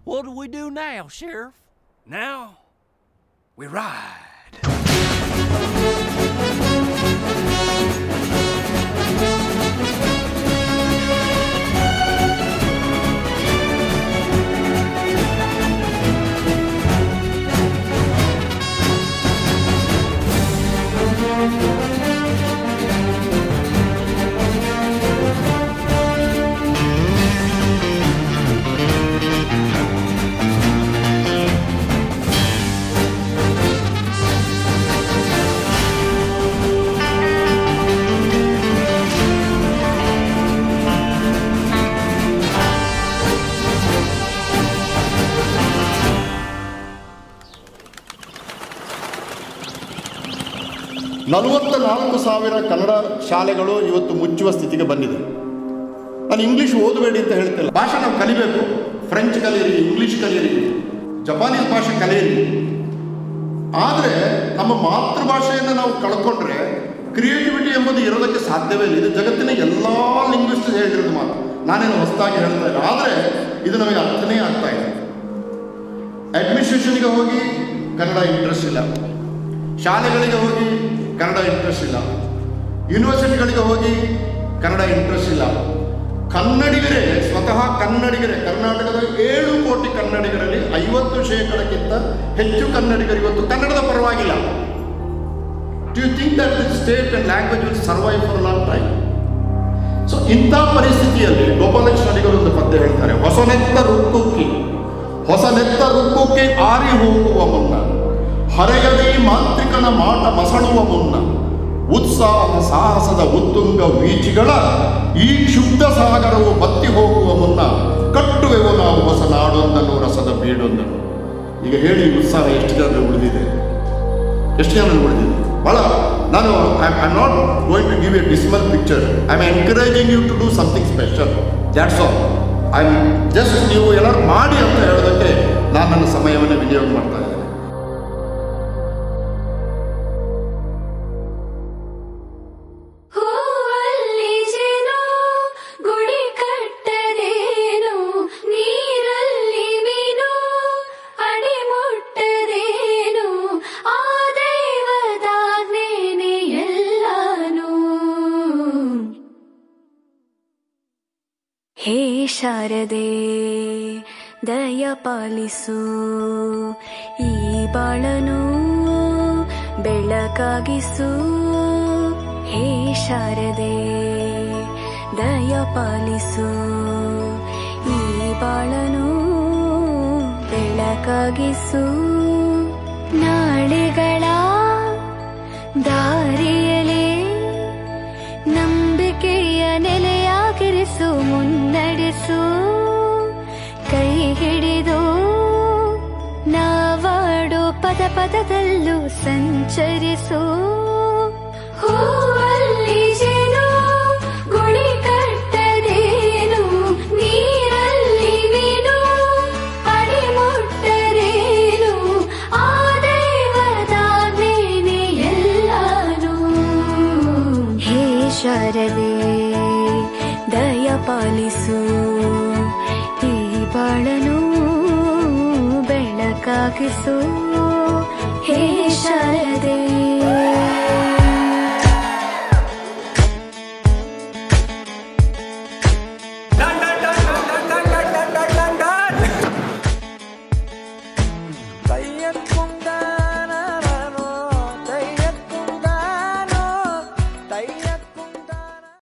What do we do now, Sheriff? Now, we ride. ನಲವತ್ತ ನಾಲ್ಕು ಸಾವಿರ ಕನ್ನಡ ಶಾಲೆಗಳು ಇವತ್ತು ಮುಚ್ಚುವ ಸ್ಥಿತಿಗೆ ಬಂದಿದೆ ನಾನು ಇಂಗ್ಲೀಷ್ ಓದಬೇಡಿ ಅಂತ ಹೇಳ್ತಿಲ್ಲ ಭಾಷೆ ನಾವು ಕಲಿಬೇಕು ಫ್ರೆಂಚ್ ಕಲೀರಿ ಇಂಗ್ಲೀಷ್ ಕಲೀರಿ ಜಪಾನೀಸ್ ಭಾಷೆ ಕಲಿಯಿರಿ ಆದರೆ ನಮ್ಮ ಮಾತೃಭಾಷೆಯನ್ನು ನಾವು ಕಳ್ಕೊಂಡ್ರೆ ಕ್ರಿಯೇಟಿವಿಟಿ ಎಂಬುದು ಇರೋದಕ್ಕೆ ಸಾಧ್ಯವೇ ಇಲ್ಲ ಇದು ಜಗತ್ತಿನ ಎಲ್ಲ ಲಿಂಗ್ವಿಸ್ಟ್ ಹೇಳಿರೋದು ಮಾತು ನಾನೇನು ಹೊಸದಾಗಿ ಹೇಳ್ತಾ ಇಲ್ಲ ಆದರೆ ಇದು ನಮಗೆ ಅರ್ಥನೇ ಆಗ್ತಾ ಇದೆ ಅಡ್ಮಿನಿಸ್ಟ್ರೇಷನ್ಗೆ ಹೋಗಿ ಕನ್ನಡ ಇಂಟ್ರೆಸ್ಟ್ ಇಲ್ಲ ಶಾಲೆಗಳಿಗೆ ಹೋಗಿ ಕನ್ನಡ ಇಂಟ್ರೆಸ್ಟ್ ಇಲ್ಲ ಯೂನಿವರ್ಸಿಟಿಗಳಿಗೆ ಹೋಗಿ ಕನ್ನಡ ಇಂಟ್ರೆಸ್ಟ್ ಇಲ್ಲ ಕನ್ನಡಿಗರೇ ಸ್ವತಃ ಕನ್ನಡಿಗರೇ ಕರ್ನಾಟಕದ ಏಳು ಕೋಟಿ ಕನ್ನಡಿಗರಲ್ಲಿ ಐವತ್ತು ಶೇಕಡಕ್ಕಿಂತ ಹೆಚ್ಚು ಕನ್ನಡಿಗರು ಇವತ್ತು ಕನ್ನಡದ ಪರವಾಗಿಲ್ಲ do you think that the state and language will survive for long time so ಇಂಥ ಪರಿಸ್ಥಿತಿಯಲ್ಲಿ ಗೋಪಾಲಕೃಷ್ಣ ಅಡಿಗರು ಒಂದು ಪದ್ಯ ಹೇಳ್ತಾರೆ ಹೊಸನೆತ್ತ ರುಕ್ಕುಕ್ಕಿ ಹೊಸನೆತ್ತ ರುಕ್ಕುಕ್ಕಿ ಆರಿ ಹೋಗುವ ಮುನ್ನ ಹರೆಯದಿ ಮಾಂತ್ರಿಕನ ಮಾಟ ಮಸಳುವ ಮುನ್ನ ಉತ್ಸಾಹ ಸಾಹಸದ ಉತ್ತುಂಗ ವೀಚಿಗಳ ಈ ಕ್ಷುಬ್ಧ ಸಾಗರವು ಬತ್ತಿ ಹೋಗುವ ಮುನ್ನ ಕಟ್ಟುವೆವು ನಾವು ಹೊಸ ನಾಡೊಂದನ್ನು ರಸದ ಬೀಡೊಂದನ್ನು ಈಗ ಹೇಳಿ ಉತ್ಸಾಹ ಎಷ್ಟು ಜನ ಉಳಿದಿದೆ ಎಷ್ಟು ಜನ ಉಳಿದಿದೆ ಭಾಳ ನಾನು I I not going to give a dismal picture I am encouraging you to do something special that's all I am just ನೀವು ಎಲ್ಲರೂ ಮಾಡಿ ಅಂತ ಹೇಳೋದಕ್ಕೆ ನಾನು ನನ್ನ ಸಮಯವನ್ನು ವಿನಿಯೋಗ ಮಾಡ್ತಾ ಇದ್ದೇನೆ ಹೂವಲ್ಲಿ ಜೇನು ಗುಡಿ ಕಟ್ಟದೇನು ನೀರಲ್ಲಿ ಮೀನು ಅಡಿ ಮುಟ್ಟದೇನು ಆ ದೈವದಾಜ್ಞೆನೇ ಎಲ್ಲಾನು ಹೇ ಶಾರದೆ ದಯ ಪಾಲಿಸು ಈ ಬಾಳನು ಬೆಳಕಾಗಿಸು ಹೇ ಶಾರದೆ ದಯ ಪಾಲಿಸು ಈ ಬಾಳನು ಬೆಳಕಾಗಿಸು ನಾಳೆಗಳ ದಾರಿಯಲೇ ನಂಬಿಕೆಯ ನೆಲೆಯಾಗಿರಿಸು ಮುನ್ನಡೆಸು ಕೈ ಹಿಡಿದು ನಾವಾಡೋ ಪದ ಪದದಲ್ಲೂ ಸಂಚರಿಸು ಹೂವಲ್ಲಿ ಜೇನು ಗುಳಿ ಕಟ್ಟದೇನು ನೀರಲ್ಲಿ ಮೀನು ಅಡಿ ಮುಟ್ಟರೇನು ಆ ದೈವದಾಜ್ಞೆನೇ ಎಲ್ಲಾನು ಹೇ ಶಾರದೆ ದಯ ಪಾಲಿಸು ಈ ಬಾಳನು ಬೆಳಕಾಗಿಸು ಹೇ ಶಾರದೆ Done, done, done, done, done, done, done, done, done, done. Bye.